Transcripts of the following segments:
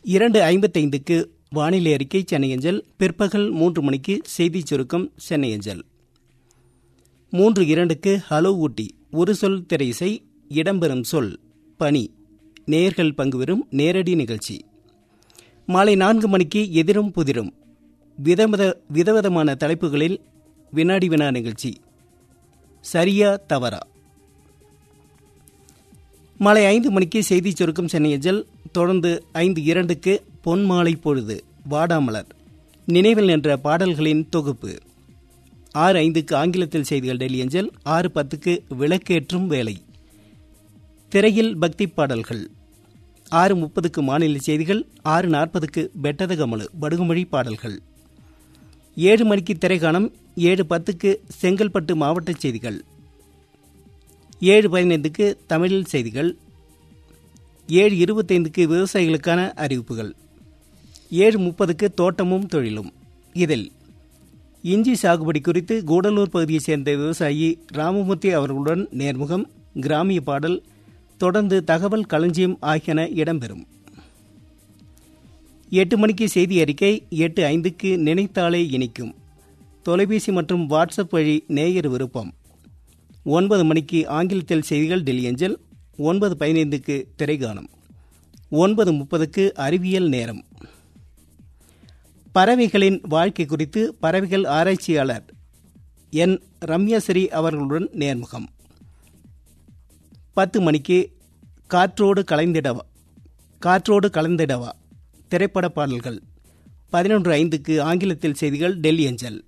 இரண்டு ஐம்பத்தைந்துக்கு வானிலை அறிக்கை சென்னை அஞ்சல் பிற்பகல் மூன்று மணிக்கு செய்திச் சுருக்கம் சென்னை அஞ்சல் மூன்று இரண்டுக்கு ஹலோ ஊட்டி ஒரு சொல் திரையிசை இடம்பெறும் சொல் பனி நேர்கள் பங்குபெறும் நேரடி நிகழ்ச்சி மாலை நான்கு மணிக்கு எதிரும் புதிரும் விதவித விதவிதமான தலைப்புகளில் வினாடி வினா நிகழ்ச்சி சரியா தவறா மாலை ஐந்து மணிக்கு செய்தி சுருக்கம் சென்னை அஞ்சல் தொடர்ந்து ஐந்து இரண்டுக்கு பொன்மாலை பொழுது வாடாமலர் நினைவில் நின்ற பாடல்களின் தொகுப்பு ஆறு ஐந்துக்கு ஆங்கிலத்தில் செய்திகள் டெல்லி அஞ்சல் ஆறு பத்துக்கு விளக்கேற்றும் வேலை திரையில் பக்தி பாடல்கள் ஆறு முப்பதுக்கு மாநில செய்திகள் ஆறு நாற்பதுக்கு பெட்டத கமலு படுகுமொழி பாடல்கள் ஏழு மணிக்கு திரைக்காணம் ஏழு பத்துக்கு செங்கல்பட்டு மாவட்ட செய்திகள் ஏழு பதினைந்துக்கு தமிழில் செய்திகள் ஏழு இருபத்தைந்துக்கு விவசாயிகளுக்கான அறிவிப்புகள் ஏழு முப்பதுக்கு தோட்டமும் தொழிலும் இதில் இஞ்சி சாகுபடி குறித்து கூடலூர் பகுதியைச் சேர்ந்த விவசாயி ராமமூர்த்தி அவர்களுடன் நேர்முகம் கிராமிய பாடல் தொடர்ந்து தகவல் களஞ்சியம் ஆகியன இடம்பெறும் எட்டு மணிக்கு செய்தி அறிக்கை எட்டு ஐந்துக்கு நினைத்தாலே இனிக்கும் தொலைபேசி மற்றும் வாட்ஸ்அப் வழி நேயர் விருப்பம் ஒன்பது மணிக்கு ஆங்கிலத்தில் செய்திகள் டெல்லி அஞ்சல் ஒன்பது பதினைந்துக்கு திரைகானம் ஒன்பது முப்பதுக்கு அறிவியல் நேரம் பறவைகளின் வாழ்க்கை குறித்து பறவைகள் ஆராய்ச்சியாளர் என் ரம்யாஸ்ரீ அவர்களுடன் நேர்முகம் பத்து மணிக்கு காற்றோடு கலைந்திடவா காற்றோடு கலந்திடவா திரைப்பட பாடல்கள் பதினொன்று ஐந்துக்கு ஆங்கிலத்தில் செய்திகள் டெல்லி அஞ்சல்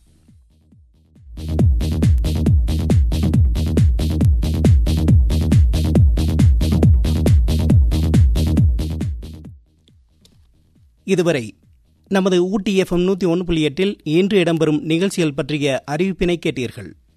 இதுவரை நமது ஊட்டி எஃப்எம் நூற்றி ஒன்று புள்ளி எட்டில் இன்று இடம்பெறும் நிகழ்ச்சிகள் பற்றிய அறிவிப்பினை கேட்டீர்கள்